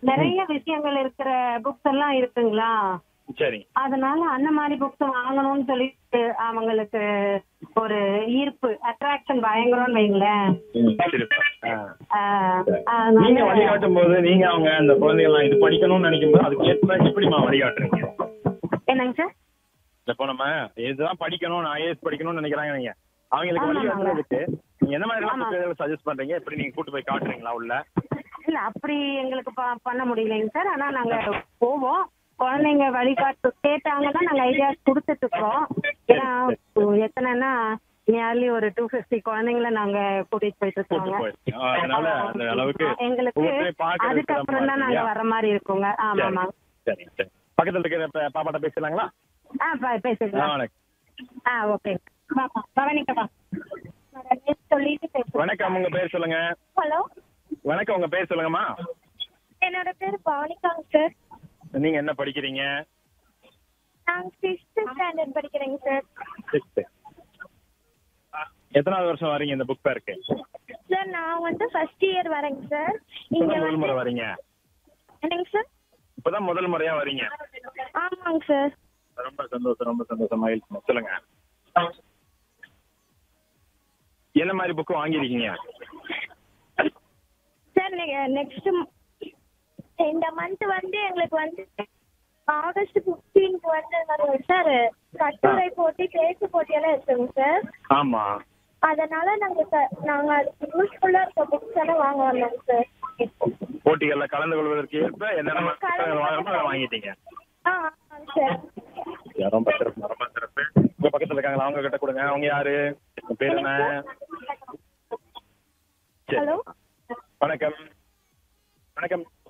நிறைய விஷயங்கள் இருக்கிற புக்ஸ் எல்லாம் இருக்குங்களா சரி அதனால அந்த மாதிரி புக்ஸ் வாங்கணும்னு சொல்லிட்டு அவங்களுக்கு ஒரு ஈர்ப்பு அட்ராக்ஷன் பயங்கரம்னு வைங்களேன் ம், சரி ஆ. ஆஹ் நீங்க அதனால வழிகாட்டும் போது நீங்க அவங்க அந்த குழந்தைகள்லாம் இது படிக்கணும்னு நினைக்கும் போது அதுக்கு ஏற்ப எப்படிமா வழிகாட்டுறீங்க என்னங்க சார் இப்போ நம்ம இதுதான் படிக்கணும் நான் ஐஏஎஸ் படிக்கணும்னு நினைக்கிறாங்க நீங்க அவங்களுக்கு ஆமாங்க. வழிகாட்டுறதுக்கு நீங்க என்ன மாதிரி ஆமா. புத்தகங்களை சஜஸ்ட் பண்றீங்க எப்படி நீங்க கூட்டு போய் காட்டுறீங்களா உள்ள இல்ல அப்படி எங்களுக்கு ப- பண்ண முடியலைங்க சார் ஆனா நாங்க போவோம் குழந்தைங்க வழிகாட்டு கேட்டாங்கன்னா நாங்க ஐடியாஸ் கொடுத்துட்டு இருக்கோம் ஏன்னா எத்தனைன்னா நியர்லி ஒரு டூ ஃபிஃப்டி குழந்தைங்கள நாங்க கூட்டிட்டு போயிட்டு கூட்டு இருக்கோங்க போய் ஆ, அதனால அந்த அளவுக்கு எங்களுக்கு ஒவ்வொருத்தரையும் பார்க்கறதுக்கு அதுக்கப்புறம் தான் சிரமமா நாங்க இருக்கு வர மாதிரி இருக்குங்க ஆமா ஆமா சரி சரி பக்கத்துல இருக்கிற பா- பாப்பாட்ட பேசலாங்களா ஆ ப- ஆ, பேசிக்கலாம் வணக்கம் ஆ ஓகே பவனிக்கா சொல்லிட்டு பேசுறேன் வணக்கம் உங்க பேர் சொல்லுங்க ஹலோ வணக்கம் உங்க பேர் சொல்லுங்கம்மா என்னோட பேர் பவனிகாங்க சார் நீங்க என்ன படிக்கிறீங்க நான் சிக்ஸ்த் ஸ்டாண்டர்ட் படிக்கிறேங்க சார் சிக்ஸ்த் எத்தனாவது வருஷம் வரீங்க இந்த புக் பேருக்கு சார் நான் வந்து ஃபர்ஸ்ட் இயர் வரேங்க சார் இங்க இப்பதான் முதல் முறை வந்து வரீங்க என்னங்க சார் இப்பதான் முதல் முறையா வரீங்க ஆமாங்க சார் ரொம்ப சந்தோஷம் ரொம்ப சந்தோஷம் மகிழ்ச்சி சொல்லுங்க என்ன மாதிரி புக் வாங்கியிருக்கீங்க சார் நெக்ஸ்ட் இந்த மந்த் வந்து எங்களுக்கு வந்து ஆகஸ்ட் ஃபிஃப்டீன்க்கு வந்து வரும் சார் கட்டுரை போட்டி பேச்சு போட்டியெல்லாம் இருக்குங்க சார் ஆமா அதனால நாங்க ச- நாங்க அதுக்கு யூஸ்ஃபுல்லா இருக்க புக்ஸ் எல்லாம் வாங்க வந்தோங்க சார் போட்டிகள்ல கலந்து கொள்வதற்கு ஏற்ப என்னென்ன மாதிரி புத்தகங்கள் வாங்கணுமோ அதை வாங்கிட்டீங்க ஆ ஆமாங்க சார் ரொம்ப சிறப்பு ரொம்ப சிறப்பு உங்க பக்கத்துல இருக்காங்களா அவங்க கிட்ட கொடுங்க அவங்க யாரு உங்க பேர் என்ன சரி ஹலோ வணக்கம் வணக்கம்